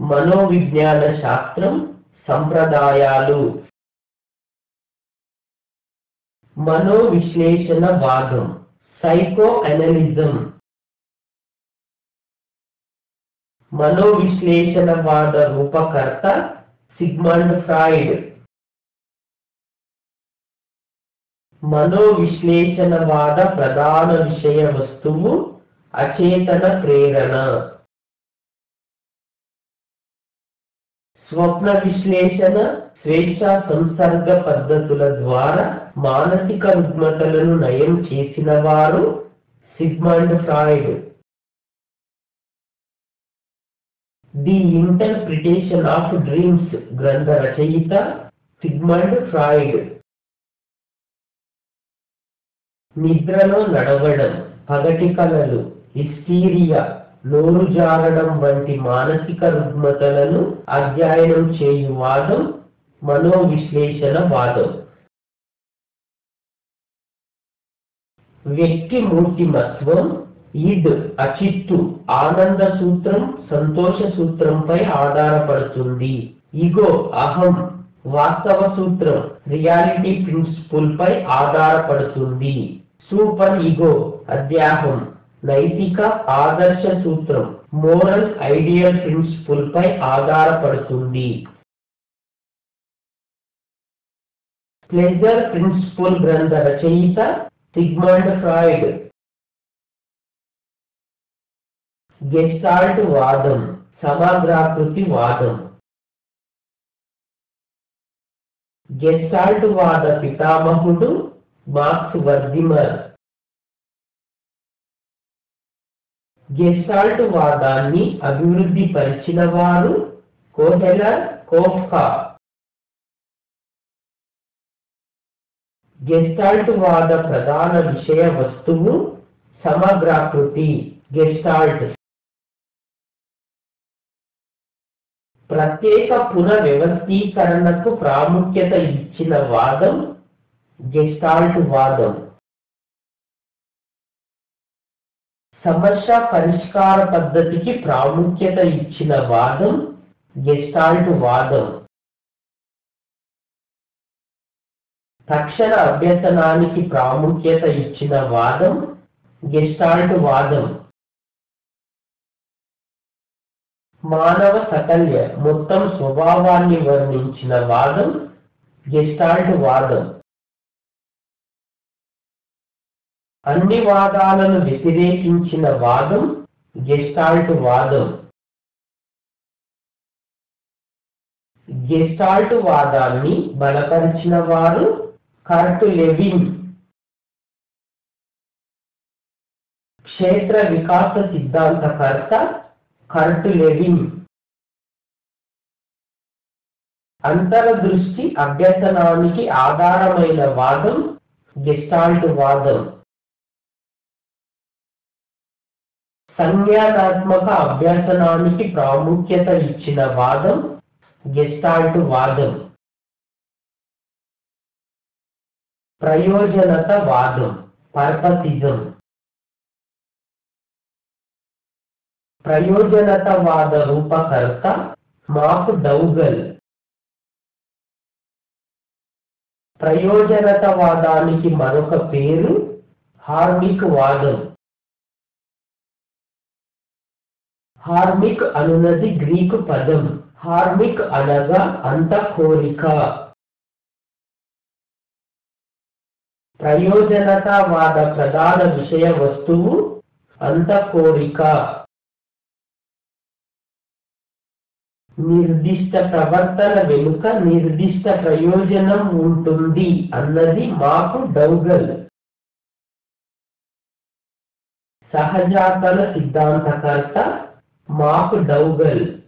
మనోవిజ్ఞాన శాస్త్రం సంప్రదాయాలు మనోవిశ్లేషణ వాదం సైకో అనలిజం మనోవిశ్లేషణవాద రూపకర్త సిగ్మండ్ ఫ్రాయిడ్ మనోవిశ్లేషణవాద ప్రధాన విషయ వస్తువు అచేతన ప్రేరణ స్వప్న విశ్లేషణ స్వేచ్ఛ సంసర్గ పద్ధతుల ద్వారా మానసిక రుగ్మతలను నయం చేసిన వారు Sigmund Freud the interpretation of dreams గ్రంథ రచయిత సిగ్మండ్ ఫ్రాయిడ్ నిద్రలో నడవడం పగటి కలలు హిస్టీరియా నోరు జారడం వంటి మానసిక రుగ్మతలను అధ్యయనం చేయు వాదం మనోవిశ్లేషణ వాదం వ్యక్తి మూర్తిమత్వం ఇద్ అచిత్తు ఆనంద సూత్రం సంతోష సూత్రంపై ఆధారపడుతుంది ఇగో అహం వాస్తవ సూత్రం రియాలిటీ ప్రిన్సిపుల్ పై ఆధారపడుతుంది సూపర్ ఇగో అధ్యాహం నైతిక ఆదర్శ సూత్రం మోరల్ ఐడియల్ ప్రిన్సిపుల్ పై ఆధారపడుతుంది ప్లెజర్ ప్రిన్సిపుల్ గ్రంథ రచయిత సిగ్మండ్ ఫ్రాయిడ్ గెస్టాల్ట్ వాదం సమగ్రాకృతి వాదం గెస్టాల్ట్ వాద పితామహుడు మార్క్స్ వర్దిమర్ గెస్టాల్ట్ వాదాన్ని అభివృద్ధి పరిచిన వారు కోహెలర్ కోఫ్కా గెస్టాల్ట్ వాద ప్రధాన విషయ వస్తువు సమగ్రాకృతి గెస్టాల్ట్ ప్రత్యేక పునర్వ్యవస్థీకరణకు ప్రాముఖ్యత ఇచ్చిన వాదం గెస్టాల్ట్ వాదం సమస్య పరిష్కార పద్ధతికి ప్రాముఖ్యత ఇచ్చిన వాదం గెస్టాల్ట్ వాదం తక్షణ అభ్యసనానికి ప్రాముఖ్యత ఇచ్చిన వాదం గెస్టాల్ట్ వాదం మానవ సకల్య మొత్తం స్వభావాన్ని వర్ణించిన వాదం గెస్టాల్ట్ వాదం అన్ని వాదాలను వ్యతిరేకించిన వాదం గెస్టాల్ట్ వాదం గెస్టాల్ట్ వాదాన్ని బలపరిచిన వారు కర్ట్ లెవిన్ క్షేత్ర వికాస సిద్ధాంతకర్త కర్ట్ లెవిన్ అంతరదృష్టి అభ్యసనానికి ఆధారమైన వాదం గెస్టాల్ట్ వాదం సంజ్ఞానాత్మక అభ్యసనానికి ప్రాముఖ్యత ఇచ్చిన వాదం గెస్టాల్ట్ వాదం ప్రయోజనత వాదం పర్పసిజం ప్రయోజనతవాద రూపకర్త మాకు డౌగల్ ప్రయోజనతవాదానికి మరొక పేరు హార్మిక్ వాదం హార్మిక్ అనున్నది గ్రీకు పదం హార్మిక్ అనగా అంత కోరిక ప్రయోజనతావాద ప్రధాన విషయ వస్తువు అంత కోరిక నిర్దిష్ట ప్రవర్తన వెనుక నిర్దిష్ట ప్రయోజనం ఉంటుంది అన్నది మాకు డౌగల్ సహజాతల సిద్ధాంతకర్త మాకు డౌగల్